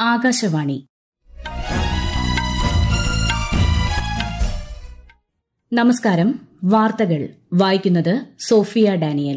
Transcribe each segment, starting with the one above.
ആകാശവാണി നമസ്കാരം വാർത്തകൾ വായിക്കുന്നത് സോഫിയ ഡാനിയൽ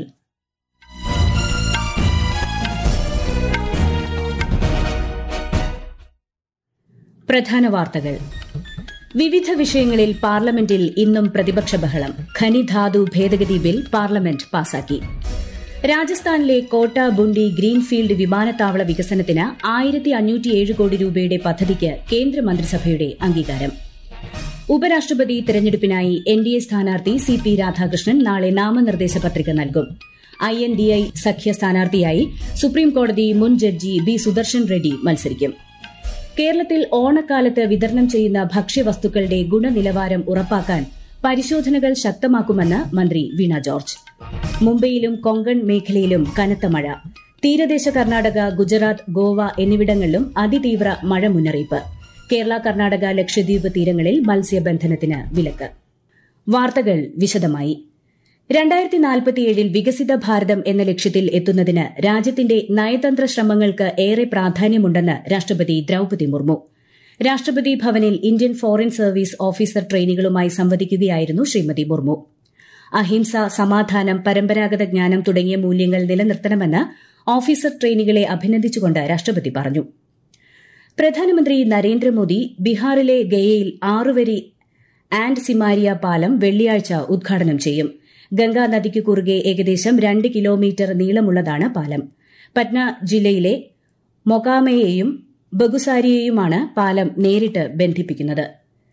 പ്രധാന വാർത്തകൾ വിവിധ വിഷയങ്ങളിൽ പാർലമെന്റിൽ ഇന്നും പ്രതിപക്ഷ ബഹളം ഖനിധാതു ഭേദഗതി ബിൽ പാർലമെന്റ് പാസാക്കി രാജസ്ഥാനിലെ കോട്ട ബുണ്ടി ഗ്രീൻഫീൽഡ് വിമാനത്താവള വികസനത്തിന് ആയിരത്തി അഞ്ഞൂറ്റിയേഴ് കോടി രൂപയുടെ പദ്ധതിക്ക് കേന്ദ്രമന്ത്രിസഭയുടെ അംഗീകാരം ഉപരാഷ്ട്രപതി തെരഞ്ഞെടുപ്പിനായി എൻ ഡി എ സ്ഥാനാർത്ഥി സി പി രാധാകൃഷ്ണൻ നാളെ നാമനിർദ്ദേശ പത്രിക നൽകും ഐ എൻ ഡി ഐ സഖ്യ സ്ഥാനാർത്ഥിയായി സുപ്രീംകോടതി മുൻ ജഡ്ജി ബി സുദർശൻ റെഡ്ഡി മത്സരിക്കും കേരളത്തിൽ ഓണക്കാലത്ത് വിതരണം ചെയ്യുന്ന ഭക്ഷ്യവസ്തുക്കളുടെ ഗുണനിലവാരം ഉറപ്പാക്കാൻ പരിശോധനകൾ ശക്തമാക്കുമെന്ന് മന്ത്രി വീണ ജോർജ് മുംബൈയിലും കൊങ്കൺ മേഖലയിലും കനത്ത മഴ തീരദേശ കർണാടക ഗുജറാത്ത് ഗോവ എന്നിവിടങ്ങളിലും അതിതീവ്ര മഴ മുന്നറിയിപ്പ് കേരള കർണാടക ലക്ഷദ്വീപ് തീരങ്ങളിൽ മത്സ്യബന്ധനത്തിന് വിലക്ക് വാർത്തകൾ വിശദമായി രണ്ടായിരത്തി നാൽപ്പത്തിയേഴിൽ വികസിത ഭാരതം എന്ന ലക്ഷ്യത്തിൽ എത്തുന്നതിന് രാജ്യത്തിന്റെ നയതന്ത്ര ശ്രമങ്ങൾക്ക് ഏറെ പ്രാധാന്യമുണ്ടെന്ന് രാഷ്ട്രപതി ദ്രൌപതി മുർമു രാഷ്ട്രപതി ഭവനിൽ ഇന്ത്യൻ ഫോറിൻ സർവീസ് ഓഫീസർ ട്രെയിനികളുമായി സംവദിക്കുകയായിരുന്നു ശ്രീമതി മുർമു അഹിംസ സമാധാനം പരമ്പരാഗത ജ്ഞാനം തുടങ്ങിയ മൂല്യങ്ങൾ നിലനിർത്തണമെന്ന് ഓഫീസർ ട്രെയിനികളെ അഭിനന്ദിച്ചുകൊണ്ട് രാഷ്ട്രപതി പറഞ്ഞു പ്രധാനമന്ത്രി നരേന്ദ്രമോദി ബീഹാറിലെ ഗയയിൽ ആറുവരി ആൻഡ് സിമാരിയ പാലം വെള്ളിയാഴ്ച ഉദ്ഘാടനം ചെയ്യും ഗംഗാ നദിക്ക് കുറുകെ ഏകദേശം രണ്ട് കിലോമീറ്റർ നീളമുള്ളതാണ് പാലം പറ്റ്ന ജില്ലയിലെ മൊകാമയെയും ബഗുസാരിയെയുമാണ് പാലം നേരിട്ട് ബന്ധിപ്പിക്കുന്നത്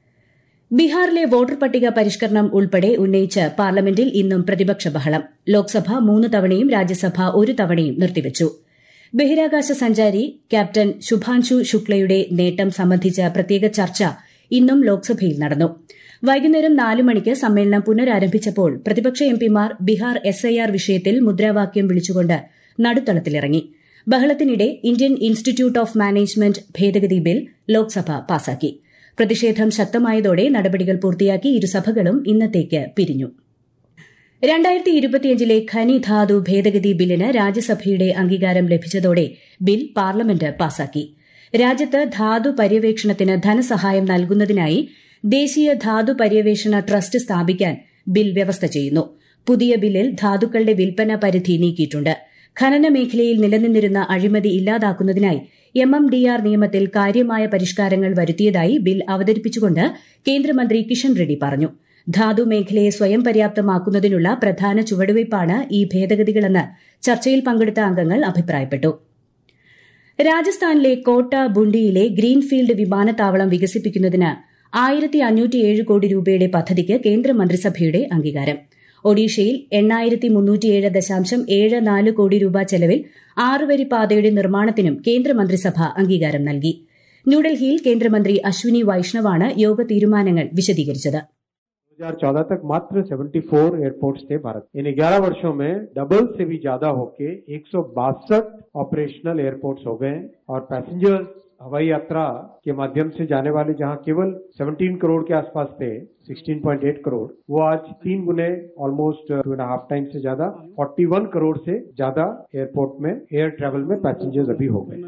ബീഹാറിലെ വോട്ടർ പട്ടിക പരിഷ്കരണം ഉൾപ്പെടെ ഉന്നയിച്ച് പാർലമെന്റിൽ ഇന്നും പ്രതിപക്ഷ ബഹളം ലോക്സഭ മൂന്ന് തവണയും രാജ്യസഭ ഒരു തവണയും നിർത്തിവച്ചു ബഹിരാകാശ സഞ്ചാരി ക്യാപ്റ്റൻ ശുഭാൻശു ശുക്ലയുടെ നേട്ടം സംബന്ധിച്ച പ്രത്യേക ചർച്ച ഇന്നും ലോക്സഭയിൽ നടന്നു വൈകുന്നേരം നാല് മണിക്ക് സമ്മേളനം പുനരാരംഭിച്ചപ്പോൾ പ്രതിപക്ഷ എംപിമാർ ബീഹാർ എസ്ഐആർ വിഷയത്തിൽ മുദ്രാവാക്യം വിളിച്ചുകൊണ്ട് നടുത്തളത്തിലിറങ്ങി ബഹളത്തിനിടെ ഇന്ത്യൻ ഇൻസ്റ്റിറ്റ്യൂട്ട് ഓഫ് മാനേജ്മെന്റ് ഭേദഗതി ബിൽ ലോക്സഭ പാസാക്കി പ്രതിഷേധം ശക്തമായതോടെ നടപടികൾ പൂർത്തിയാക്കി ഇരുസഭകളും ഇന്നത്തേക്ക് പിരിഞ്ഞു രണ്ടായിരത്തി ഇരുപത്തിയഞ്ചിലെ ഖനി ധാതു ഭേദഗതി ബില്ലിന് രാജ്യസഭയുടെ അംഗീകാരം ലഭിച്ചതോടെ ബിൽ പാർലമെന്റ് പാസാക്കി രാജ്യത്ത് ധാതു പര്യവേക്ഷണത്തിന് ധനസഹായം നൽകുന്നതിനായി ദേശീയ ധാതു പര്യവേഷണ ട്രസ്റ്റ് സ്ഥാപിക്കാൻ ബിൽ വ്യവസ്ഥ ചെയ്യുന്നു പുതിയ ബില്ലിൽ ധാതുക്കളുടെ വിൽപ്പന പരിധി നീക്കിയിട്ടുണ്ട് ഖനന മേഖലയിൽ നിലനിന്നിരുന്ന അഴിമതി ഇല്ലാതാക്കുന്നതിനായി എം എം ഡി ആർ നിയമത്തിൽ കാര്യമായ പരിഷ്കാരങ്ങൾ വരുത്തിയതായി ബിൽ അവതരിപ്പിച്ചുകൊണ്ട് കേന്ദ്രമന്ത്രി കിഷൻ റെഡ്ഡി പറഞ്ഞു ധാതു മേഖലയെ സ്വയം പര്യാപ്തമാക്കുന്നതിനുള്ള പ്രധാന ചുവടുവയ്പ്പാണ് ഈ ഭേദഗതികളെന്ന് ചർച്ചയിൽ പങ്കെടുത്ത അംഗങ്ങൾ അഭിപ്രായപ്പെട്ടു രാജസ്ഥാനിലെ കോട്ട ബുണ്ടിയിലെ ഗ്രീൻഫീൽഡ് വിമാനത്താവളം വികസിപ്പിക്കുന്നതിന് ആയിരത്തി അഞ്ഞൂറ്റിയേഴ് കോടി രൂപയുടെ പദ്ധതിക്ക് കേന്ദ്രമന്ത്രിസഭയുടെ അംഗീകാരം ഒഡീഷയിൽ എണ്ണായിരത്തി മുന്നൂറ്റിയേഴ് ദശാംശം ഏഴ് നാല് കോടി രൂപ ചെലവിൽ ആറുവരി പാതയുടെ നിർമ്മാണത്തിനും കേന്ദ്രമന്ത്രിസഭ അംഗീകാരം നൽകി ന്യൂഡൽഹിയിൽ കേന്ദ്രമന്ത്രി അശ്വിനി വൈഷ്ണവാണ് യോഗ തീരുമാനങ്ങൾ വിശദീകരിച്ചത് 2014 तक मात्र 74 एयरपोर्ट्स थे भारत इन 11 वर्षों में डबल से भी ज्यादा होके एक ऑपरेशनल एयरपोर्ट्स हो गए और पैसेंजर्स हवाई यात्रा के माध्यम से जाने वाले जहां केवल 17 करोड़ के आसपास थे 16.8 करोड़ वो आज तीन गुने almost two and half time से ज्यादा 41 करोड़ से ज्यादा एयरपोर्ट में एयर ट्रेवल में पैसेंजर्स अभी हो गए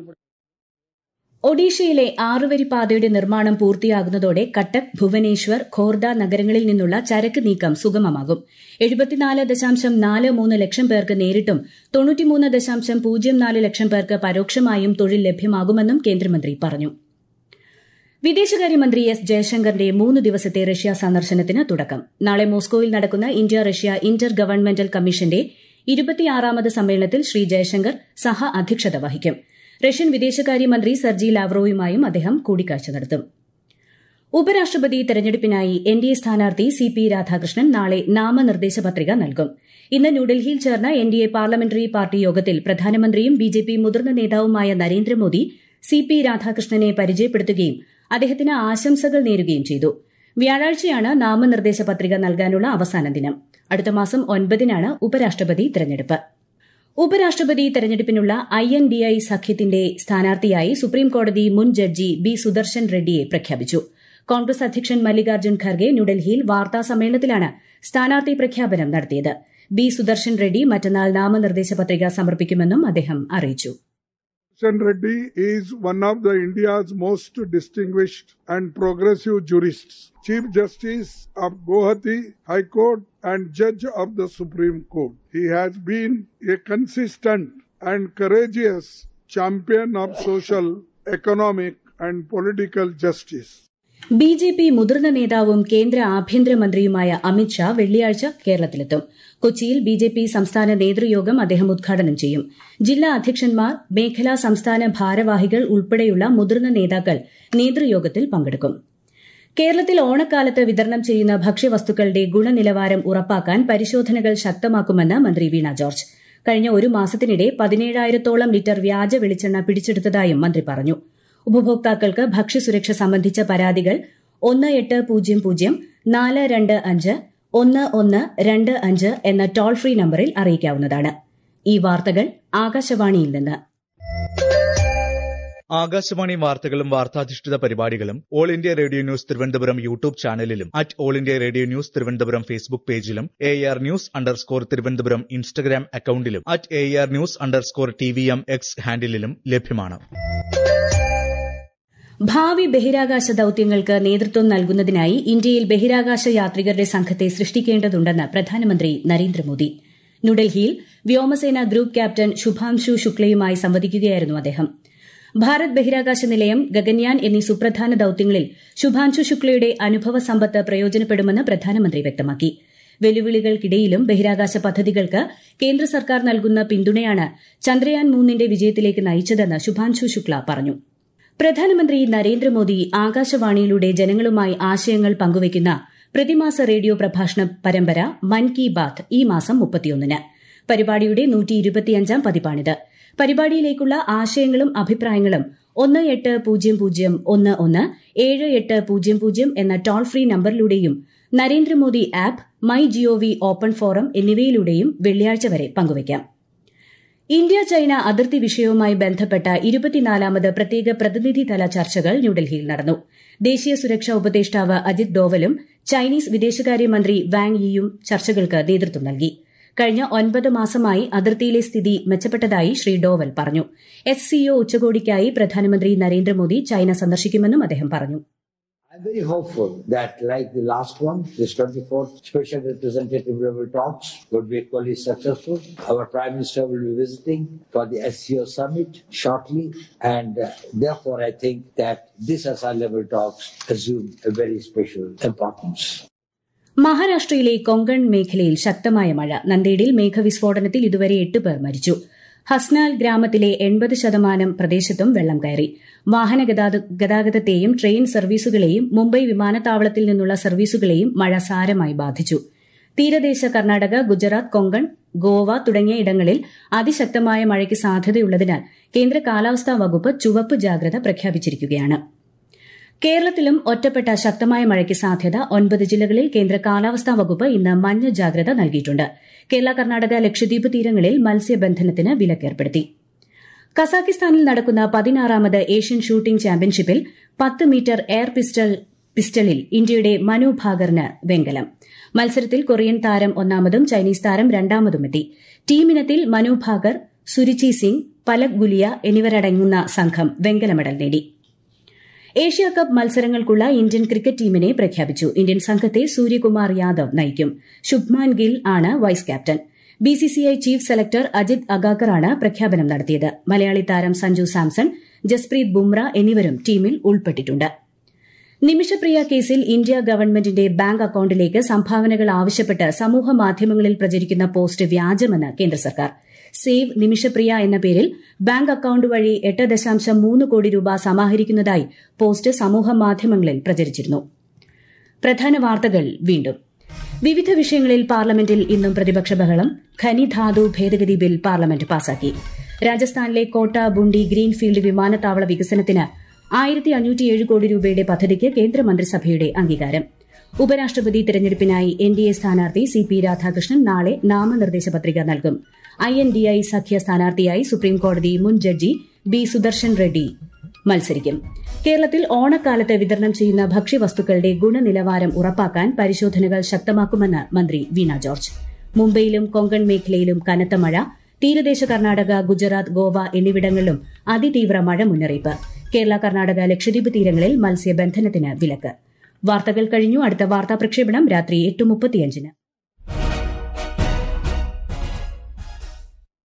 ഒഡീഷയിലെ ആറുവരി പാതയുടെ നിർമ്മാണം പൂർത്തിയാകുന്നതോടെ കട്ടക് ഭുവനേശ്വർ ഖോർദ നഗരങ്ങളിൽ നിന്നുള്ള ചരക്ക് നീക്കം സുഗമമാകും എഴുപത്തിനാല് ദശാംശം നാല് മൂന്ന് ലക്ഷം പേർക്ക് നേരിട്ടും തൊണ്ണൂറ്റിമൂന്ന് ദശാംശം പൂജ്യം നാല് ലക്ഷം പേർക്ക് പരോക്ഷമായും തൊഴിൽ ലഭ്യമാകുമെന്നും കേന്ദ്രമന്ത്രി പറഞ്ഞു വിദേശകാര്യമന്ത്രി എസ് ജയശങ്കറിന്റെ മൂന്ന് ദിവസത്തെ റഷ്യ സന്ദർശനത്തിന് തുടക്കം നാളെ മോസ്കോയിൽ നടക്കുന്ന ഇന്ത്യ റഷ്യ ഇന്റർ ഗവൺമെന്റൽ കമ്മീഷന്റെ ഇരുപത്തിയാറാമത് സമ്മേളനത്തിൽ ശ്രീ ജയശങ്കർ സഹ അധ്യക്ഷത വഹിക്കും റഷ്യൻ വിദേശകാര്യമന്ത്രി സെർജി ലാവ്റോയുമായും അദ്ദേഹം കൂടിക്കാഴ്ച നടത്തും ഉപരാഷ്ട്രപതി തെരഞ്ഞെടുപ്പിനായി എൻ ഡി എ സ്ഥാനാർത്ഥി സി പി രാധാകൃഷ്ണൻ നാളെ നാമനിർദ്ദേശ പത്രിക നൽകും ഇന്ന് ന്യൂഡൽഹിയിൽ ചേർന്ന N D A parliamentary party യോഗത്തിൽ പ്രധാനമന്ത്രിയും ബി ജെ പി മുതിർന്ന നേതാവുമായ നരേന്ദ്രമോദി സി പി രാധാകൃഷ്ണനെ പരിചയപ്പെടുത്തുകയും അദ്ദേഹത്തിന് ആശംസകൾ നേരുകയും ചെയ്തു വ്യാഴാഴ്ചയാണ് നാമനിർദ്ദേശ പത്രിക നൽകാനുള്ള അവസാന ദിനം അടുത്ത മാസം ഒൻപതിനാണ് ഉപരാഷ്ട്രപതി തെരഞ്ഞെടുപ്പ് ഉപരാഷ്ട്രപതി തെരഞ്ഞെടുപ്പിനുള്ള ഐ എൻ ഡി ഐ സഖ്യത്തിന്റെ സ്ഥാനാർത്ഥിയായി സുപ്രീംകോടതി മുൻ ജഡ്ജി ബി സുദർശൻ റെഡ്ഡിയെ പ്രഖ്യാപിച്ചു കോൺഗ്രസ് അധ്യക്ഷൻ മല്ലികാർജ്ജുൻ ഖർഗെ ന്യൂഡൽഹിയിൽ വാർത്താ സമ്മേളനത്തിലാണ് സ്ഥാനാർത്ഥി പ്രഖ്യാപനം നടത്തിയത് ബി സുദർശൻ റെഡ്ഡി മറ്റന്നാൾ നാമനിർദ്ദേശ പത്രിക സമർപ്പിക്കുമെന്നും അദ്ദേഹം അറിയിച്ചു Kisan Reddy is one of the India's most distinguished and progressive jurists, Chief Justice of Guwahati High Court and Judge of the Supreme Court. He has been a consistent and courageous champion of social, economic and political justice. B J P മുതിർന്ന നേതാവും കേന്ദ്ര ആഭ്യന്തരമന്ത്രിയുമായ അമിത്ഷാ വെള്ളിയാഴ്ച കേരളത്തിലെത്തും കൊച്ചിയിൽ B J P സംസ്ഥാന നേതൃയോഗം അദ്ദേഹം ഉദ്ഘാടനം ചെയ്യും ജില്ലാ അധ്യക്ഷന്മാർ മേഖലാ സംസ്ഥാന ഭാരവാഹികൾ ഉൾപ്പെടെയുള്ള മുതിർന്ന നേതാക്കൾ നേതൃയോഗത്തിൽ പങ്കെടുക്കും കേരളത്തിൽ ഓണക്കാലത്ത് വിതരണം ചെയ്യുന്ന ഭക്ഷ്യവസ്തുക്കളുടെ ഗുണനിലവാരം ഉറപ്പാക്കാൻ പരിശോധനകൾ ശക്തമാക്കുമെന്ന് മന്ത്രി വീണ ജോർജ് കഴിഞ്ഞ ഒരു മാസത്തിനിടെ പതിനേഴായിരത്തോളം ലിറ്റർ വ്യാജ വെളിച്ചെണ്ണ പിടിച്ചെടുത്തതായും മന്ത്രി പറഞ്ഞു ഉപഭോക്താക്കൾക്ക് ഭക്ഷ്യസുരക്ഷ സംബന്ധിച്ച പരാതികൾ ഒന്ന് എട്ട് പൂജ്യം പൂജ്യം നാല് രണ്ട് അഞ്ച് ഒന്ന് ഒന്ന് രണ്ട് അഞ്ച് എന്ന ടോൾ ഫ്രീ നമ്പറിൽ അറിയിക്കാവുന്നതാണ് ഈ വാർത്തകൾ ആകാശവാണിയിൽ നിന്ന് ആകാശവാണി വാർത്തകളും വാർത്താധിഷ്ഠിത പരിപാടികളും all India radio news Thiruvananthapuram YouTube ചാനലിലും at all India radio news Thiruvananthapuram Facebook പേജിലും A R news underscore Thiruvananthapuram Instagram അക്കൌണ്ടിലും at A R news underscore T V M X ഹാൻഡിലും ലഭ്യമാണ് ഭാവി ബഹിരാകാശ ദൌത്യങ്ങൾക്ക് നേതൃത്വം നൽകുന്നതിനായി ഇന്ത്യയിൽ ബഹിരാകാശ യാത്രികരുടെ സംഘത്തെ സൃഷ്ടിക്കേണ്ടതുണ്ടെന്ന് പ്രധാനമന്ത്രി നരേന്ദ്രമോദി ന്യൂഡൽഹിയിൽ വ്യോമസേന ഗ്രൂപ്പ് ക്യാപ്റ്റൻ ശുഭാംശു ശുക്ലയുമായി സംവദിക്കുകയായിരുന്നു അദ്ദേഹം ഭാരത് ബഹിരാകാശ നിലയം ഗഗൻയാൻ എന്നീ സുപ്രധാന ദൌത്യങ്ങളിൽ ശുഭാംശു ശുക്ലയുടെ അനുഭവ സമ്പത്ത് പ്രയോജനപ്പെടുമെന്ന് പ്രധാനമന്ത്രി വ്യക്തമാക്കി വെല്ലുവിളികൾക്കിടയിലും ബഹിരാകാശ പദ്ധതികൾക്ക് കേന്ദ്ര സർക്കാർ നൽകുന്ന പിന്തുണയാണ് ചന്ദ്രയാൻ മൂന്നിന്റെ വിജയത്തിലേക്ക് നയിച്ചതെന്ന് ശുഭാംശു ശുക്ല പറഞ്ഞു പ്രധാനമന്ത്രി നരേന്ദ്രമോദി ആകാശവാണിയിലൂടെ ജനങ്ങളുമായി ആശയങ്ങൾ പങ്കുവയ്ക്കുന്ന പ്രതിമാസ റേഡിയോ പ്രഭാഷണ പരമ്പര മൻ കി ബാത്ത് ഈ മാസം മുപ്പത്തിയൊന്നിന് പരിപാടിയുടെ നൂറ്റി ഇരുപത്തിയഞ്ചാം പതിപ്പാണിത് പരിപാടിയിലേക്കുള്ള ആശയങ്ങളും അഭിപ്രായങ്ങളും ഒന്ന് എട്ട് പൂജ്യം പൂജ്യം ഒന്ന് ഒന്ന് ഏഴ് എട്ട് പൂജ്യം പൂജ്യം എന്ന ടോൾ ഫ്രീ നമ്പറിലൂടെയും Narendra Modi app my G O V open forum എന്നിവയിലൂടെയും വെള്ളിയാഴ്ച വരെ പങ്കുവയ്ക്കാം ഇന്ത്യ ചൈന അതിർത്തി വിഷയവുമായി ബന്ധപ്പെട്ട ഇരുപത്തിനാലാമത് പ്രത്യേക പ്രതിനിധിതല ചർച്ചകൾ ന്യൂഡൽഹിയിൽ നടന്നു ദേശീയ സുരക്ഷാ ഉപദേഷ്ടാവ് അജിത് ഡോവലും ചൈനീസ് വിദേശകാര്യമന്ത്രി വാങ് യിയും ചർച്ചകൾക്ക് നേതൃത്വം നൽകി കഴിഞ്ഞ ഒൻപത് മാസമായി അതിർത്തിയിലെ സ്ഥിതി മെച്ചപ്പെട്ടതായി ശ്രീ ഡോവൽ പറഞ്ഞു എസ് സിഒ ഉച്ചകോടിക്കായി പ്രധാനമന്ത്രി നരേന്ദ്രമോദി ചൈന സന്ദർശിക്കുമെന്നും അദ്ദേഹം പറഞ്ഞു I'm very hopeful that, like the last one, this 24th Special Representative level talks would be equally successful. Our Prime Minister will be visiting for the SCO summit shortly, and uh, therefore I think that this SR level talks assume a very special importance. മഹാരാഷ്ട്രയിലെ കൊങ്കൺ മേഖലയിൽ ശക്തമായ മഴ നന്ദേഡിൽ മേഘവിസ്ഫോടനത്തിൽ ഇതുവരെ എട്ട് പേർ മരിച്ചു ഹസ്നാൽ ഗ്രാമത്തിലെ എൺപത് ശതമാനം പ്രദേശത്തും വെള്ളം കയറി വാഹന ഗതാഗതത്തെയും ട്രെയിൻ സർവീസുകളെയും മുംബൈ വിമാനത്താവളത്തിൽ നിന്നുള്ള സർവീസുകളെയും മഴ സാരമായി ബാധിച്ചു തീരദേശ കർണാടക ഗുജറാത്ത് കൊങ്കൺ ഗോവ തുടങ്ങിയ ഇടങ്ങളിൽ അതിശക്തമായ മഴയ്ക്ക് സാധ്യതയുള്ളതിനാൽ കേന്ദ്ര കാലാവസ്ഥാ വകുപ്പ് ചുവപ്പ് ജാഗ്രത പ്രഖ്യാപിച്ചിരിക്കുകയാണ് കേരളത്തിലും ഒറ്റപ്പെട്ട ശക്തമായ മഴയ്ക്ക് സാധ്യത ഒൻപത് ജില്ലകളിൽ കേന്ദ്ര കാലാവസ്ഥാ വകുപ്പ് ഇന്ന് മഞ്ഞ ജാഗ്രത നൽകിയിട്ടുണ്ട് കേരള കർണാടക ലക്ഷദ്വീപ് തീരങ്ങളിൽ മത്സ്യബന്ധനത്തിന് വിലക്കേർപ്പെടുത്തി കസാഖിസ്ഥാനിൽ നടക്കുന്ന പതിനാറാമത് ഏഷ്യൻ ഷൂട്ടിംഗ് ചാമ്പ്യൻഷിപ്പിൽ പത്ത് മീറ്റർ എയർ പിസ്റ്റൾ പിസ്റ്റളിൽ ഇന്ത്യയുടെ മനു ഭാഗറിന് വെങ്കലം മത്സരത്തിൽ കൊറിയൻ താരം ഒന്നാമതും ചൈനീസ് താരം രണ്ടാമതുമെത്തി ടീമിനത്തിൽ മനു ഭാഗർ സുരുചി സിംഗ് പലക് ഗുലിയ എന്നിവരടങ്ങുന്ന സംഘം വെങ്കല മെഡൽ നേടി ഏഷ്യ കപ്പ് മത്സരങ്ങൾക്കുള്ള ഇന്ത്യൻ ക്രിക്കറ്റ് ടീമിനെ പ്രഖ്യാപിച്ചു ഇന്ത്യൻ സംഘത്തെ സൂര്യകുമാർ യാദവ് നയിക്കും ശുഭ്മാൻ ഗിൽ ആണ് vice captain B C C I chief selector Ajit അഗാക്കറാണ് പ്രഖ്യാപനം നടത്തിയത് മലയാളി താരം സഞ്ജു സാംസൺ ജസ്പ്രീത് ബുംറ എന്നിവരും ടീമിൽ ഉൾപ്പെട്ടിട്ടുണ്ട് നിമിഷപ്രിയ കേസിൽ ഇന്ത്യ ഗവൺമെന്റിന്റെ ബാങ്ക് അക്കൌണ്ടിലേക്ക് സംഭാവനകൾ ആവശ്യപ്പെട്ട് സമൂഹ മാധ്യമങ്ങളിൽ പ്രചരിക്കുന്ന പോസ്റ്റ് വ്യാജമെന്ന് കേന്ദ്ര സർക്കാർ സേവ് നിമിഷപ്രിയ എന്ന പേരിൽ ബാങ്ക് അക്കൌണ്ട് വഴി എട്ട് ദശാംശം മൂന്ന് കോടി രൂപ സമാഹരിക്കുന്നതായി പോസ്റ്റ് സമൂഹ മാധ്യമങ്ങളിൽ പ്രചരിച്ചിരുന്നു പ്രധാന വാർത്തകൾ വീണ്ടും വിവിധ വിഷയങ്ങളിൽ പാർലമെന്റിൽ ഇന്നും പ്രതിപക്ഷ ബഹളം ഖനിധാതു ഭേദഗതി ബിൽ പാർലമെന്റ് പാസാക്കി രാജസ്ഥാനിലെ കോട്ട ബുണ്ടി ഗ്രീൻഫീൽഡ് വിമാനത്താവള വികസനത്തിന് ആയിരത്തി അഞ്ഞൂറ്റിയേഴ് കോടി രൂപയുടെ പദ്ധതിക്ക് കേന്ദ്രമന്ത്രിസഭയുടെ അംഗീകാരം ഉപരാഷ്ട്രപതി തെരഞ്ഞെടുപ്പിനായി എൻ ഡി എ സ്ഥാനാർത്ഥി സി പി രാധാകൃഷ്ണൻ നാളെ നാമനിർദ്ദേശ പത്രിക നൽകും ഐ എൻ ഡി ഐ സഖ്യ സ്ഥാനാർത്ഥിയായി സുപ്രീംകോടതി മുൻ ജഡ്ജി ബി സുദർശൻ റെഡ്ഡി മത്സരിക്കും കേരളത്തിൽ ഓണക്കാലത്ത് വിതരണം ചെയ്യുന്ന ഭക്ഷ്യവസ്തുക്കളുടെ ഗുണനിലവാരം ഉറപ്പാക്കാൻ പരിശോധനകൾ ശക്തമാക്കുമെന്ന് മന്ത്രി വീണ ജോർജ് മുംബൈയിലും കൊങ്കൺ മേഖലയിലും കനത്ത മഴ തീരദേശ കർണാടക ഗുജറാത്ത് ഗോവ എന്നിവിടങ്ങളിലും അതിതീവ്ര മഴ മുന്നറിയിപ്പ് കേരള കർണാടക ലക്ഷദ്വീപ് തീരങ്ങളിൽ മത്സ്യബന്ധനത്തിന് വിലക്ക് വാർത്തകൾ കഴിഞ്ഞു അടുത്ത വാർത്താ പ്രക്ഷേപണം രാത്രി എട്ട് മുപ്പത്തിയഞ്ചിന്